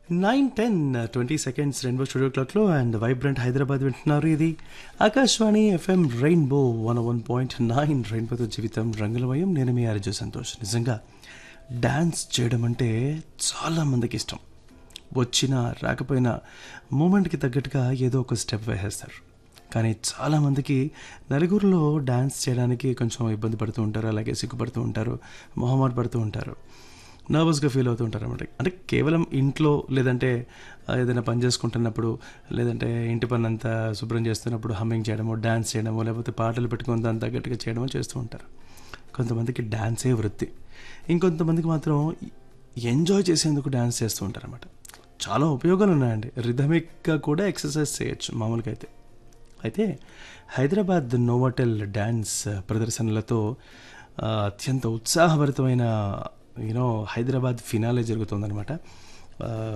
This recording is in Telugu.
nine ten twenty seconds rainbow studio క్లాక్లో అండ్ వైబ్రెంట్ హైదరాబాద్ వింటున్నారు ఇది Akashvani FM rainbow one one point nine రెయిన్బోతో జీవితం రంగులమయం నేను మీ ఆర్జు సంతోష్ నిజంగా డ్యాన్స్ చేయడం అంటే చాలా మందికి ఇష్టం వచ్చినా రాకపోయినా మూమెంట్కి తగ్గట్టుగా ఏదో ఒక స్టెప్ వేసేస్తారు కానీ చాలామందికి నలుగురిలో డ్యాన్స్ చేయడానికి కొంచెం ఇబ్బంది పడుతూ ఉంటారు అలాగే సిగ్గుపడుతూ ఉంటారు మొహమాట పడుతూ ఉంటారు నర్వస్గా ఫీల్ అవుతూ ఉంటారు అనమాట అంటే కేవలం ఇంట్లో లేదంటే ఆ, ఏదైనా పని చేసుకుంటున్నప్పుడు లేదంటే ఇంటి పని అంతా శుభ్రం చేస్తున్నప్పుడు హమ్మింగ్ చేయడమో డ్యాన్స్ చేయడమో లేకపోతే పాటలు పెట్టుకుని దాని తగ్గట్టుగా చేయడమో చేస్తూ ఉంటారు కొంతమందికి డ్యాన్సే వృత్తి ఇంకొంతమందికి మాత్రం ఎంజాయ్ చేసేందుకు డ్యాన్స్ చేస్తూ ఉంటారు అనమాట చాలా ఉపయోగాలు ఉన్నాయండి రిథమిక్గా కూడా ఎక్సర్సైజ్ చేయొచ్చు మామూలుగా అయితే అయితే హైదరాబాద్ నోవాటెల్ డ్యాన్స్ ప్రదర్శనలతో ఆ, అత్యంత ఉత్సాహభరితమైన యూనో హైదరాబాద్ ఫినాలే జరుగుతుందన్నమాట ఆ,